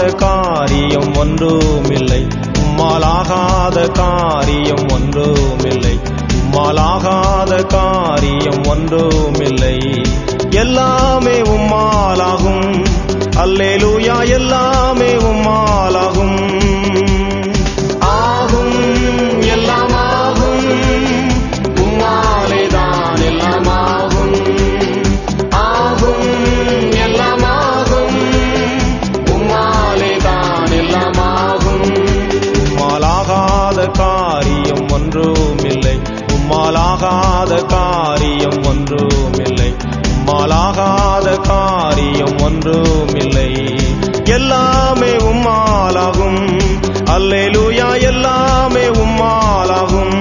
காரியம் ஒன்றுமில்லை உம்மாலாகாத காரியம் ஒன்றுமில்லை உம்மாலாகாத காரியம் ஒன்றுமில்லை எல்லாமே உம்மாலாகும் அல்லேலூயா எல்லாமே உம்மாலாகும் ஆகும் எல்லாம் ஆகும் உம்மாலேதான் எல்லாம் ஆகும் ஆகும் எல்லாம் ஆகும் உம்மாலேதான் எல்லாம் ஆகும் உம்மாலாகாத காரியம் ஒன்றுமில்லை உம்மாலாகாத காரியம் ஒன்றுமில்லை உம்மாலாகாத காரியம் ஒன்றுமில்லை எல்லாமே உம்மாலாகும் அல்லேலூயா எல்லாமே உம்மாலாகும்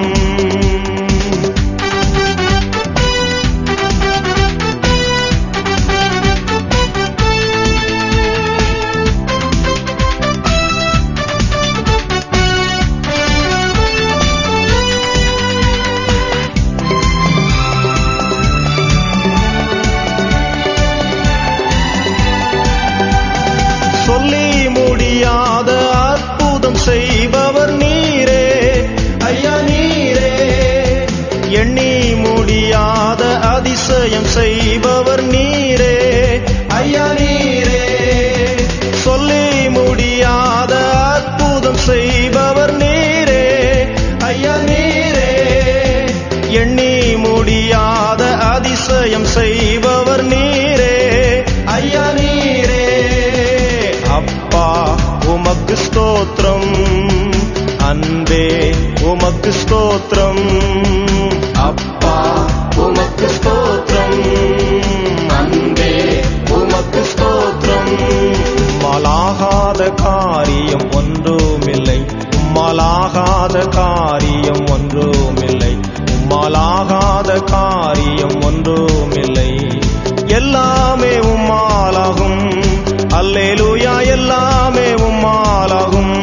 சொல்லி முடியாத அற்புதம் செய்பவர் நீரே ஐயா நீரே எண்ணி முடியாத அதிசயம் செய்பவர் நீரே ஐயா நீரே சொல்லி முடியாத அற்புதம் செய்பவர் நீரே ஐயா நீரே எண்ணி முடியாத அதிசயம் செய்பவர் நீரே ஐயா நீரே அப்பா உமக்கு ஸ்தோத்திரம் அன்பே உமக்கு ஸ்தோத்திரம் அப்பா உமக்கு ஸ்தோத்திரம் அன்பே உமக்கு ஸ்தோத்திரம் உம்மாலாகாத காரியம் ஒன்றுமில்லை உம்மாலாகாத காரியம் ஒன்றுமில்லை உம்மாலாகாத காரியம் ஒன்றுமில்லை எல்லாமே உம்மாலாகும் அல்லேலூயா எல்லாமே உம்மாலாகும்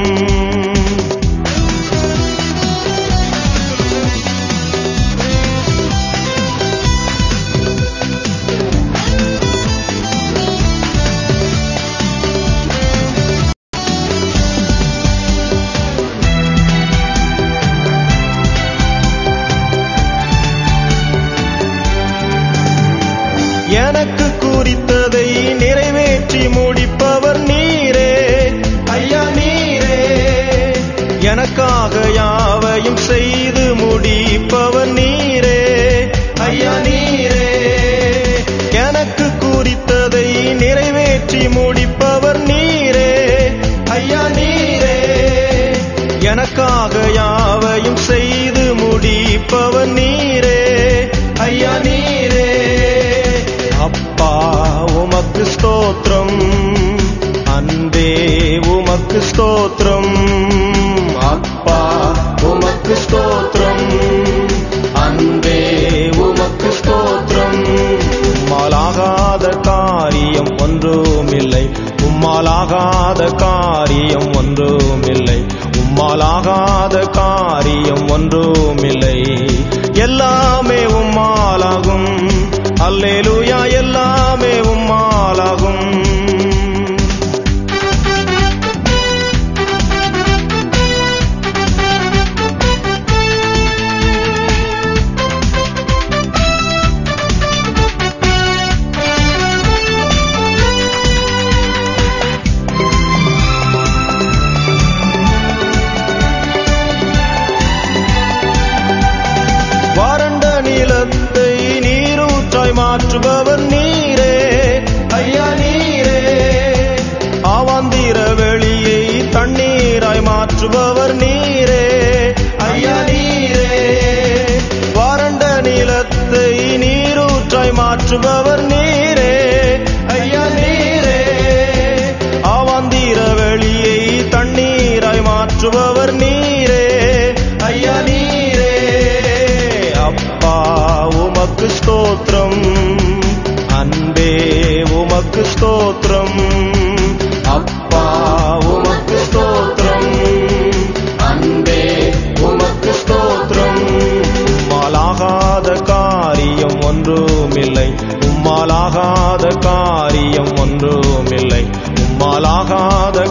எனக்கு குறித்ததை நிறைவேற்றி முடிப்பவர் நீரே ஐயா நீரே எனக்காக யாவையும் செய்து முடிப்பவர் நீரே ஐயா நீரே எனக்கு குறித்ததை நிறைவேற்றி முடிப்பவர் நீரே ஐயா நீரே எனக்காக யாவையும் செய்து முடிப்பவர் நீரே ஐயா நீரே அப்பா உமக்கு ஸ்தோத்திரம் அன்பே உமக்கு ஸ்தோத்திரம் அப்பா உமக்கு ஸ்தோத்திரம் அன்பே உமக்கு ஸ்தோத்திரம் உம்மாலாகாத காரியம் ஒன்றுமில்லை உம்மாலாகாத காரியம் ஒன்றுமில்லை உம்மாலாகாத காரியம் ஒன்றுமில்லை எல்லாமே உம்மாலாகும் அல்லேலூயா எல்லாமே உம்மாலாகும் வறண்ட நிலத்தை நீரூற்றாய் மாற்றுபவர் நீரே ஐயா நீரே ஆவாந்திர வெளியை தண்ணீராய் மாற்றுபவர் நீரே ஐயா நீரே வறண்ட நிலத்தை நீரூற்றாய் மாற்றுபவர் நீரே ஐயா நீரே ஆவாந்திர வெளியை தண்ணீராய் மாற்றுபவர் நீரே ஐயா நீரே அப்பா உமக்கு ஸ்தோத்திரம் அன்பே உமக்கு ஸ்தோத்திரம் அப்பா உமக்கு ஸ்தோத்திரம் அன்பே உமக்கு ஸ்தோத்திரம் உம்மாலாகாத காரியம் ஒன்றுமில்லை உம்மாலாகாத காரியம் ஒன்றுமில்லை உம்மாலாகாத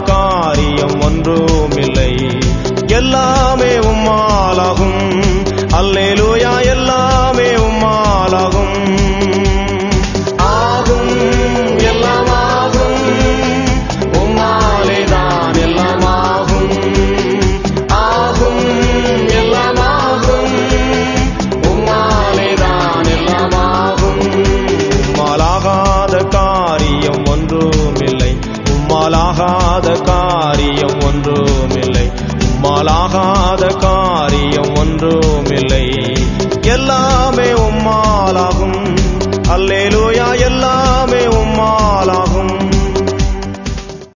உம்மாலாகாத காரியம் ஒன்றுமில்லை உம்மாலாகாத காரியம் ஒன்றுமில்லை எல்லா